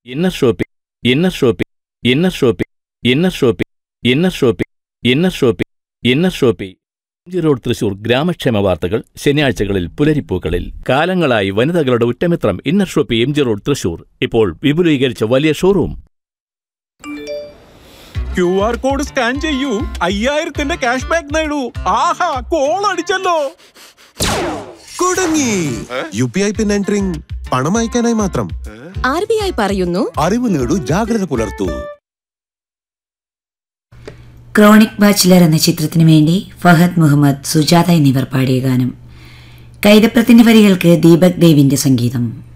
inner shopping inner shopping inner shopping inner shopping inner shopping inner shopping inner shopping MG road Thrissur ഗ്രാമക്ഷേമ വാർത്തകൾ ശനിയാഴ്ചകളിൽ പുലരിപ്പൂക്കളിൽ കാലങ്ങളായി വനിതകളുടെ ഉറ്റമിത്രം inner shoppe M G road Thrissur ഇപ്പോൾ വിപുലീകരിച്ച വലിയ showroom Q R code scan ചെയ്യൂ അയ്യായിരത്തിന്റെ ക്യാഷ് ബാക്ക് നേടൂ ആഹാ കോൾ അടിച്ചല്ലോ കുടുങ്ങി U P I PIN entering പണം അയക്കാനായി മാത്രം ആർ ബി ഐ പറയുന്നു അറിവ് നേടൂ ജാഗ്രത പുലർത്തൂ ക്രോണിക് ബാച്ചിലർ എന്ന ചിത്രത്തിനു വേണ്ടി ഫഹദ് മുഹമ്മദ് സുജാത എന്നിവർ പാടിയ ഗാനം കൈതപ്രത്തിന്റെ വരികൾക്ക് ദീപക് ദേവിന്റെ സംഗീതം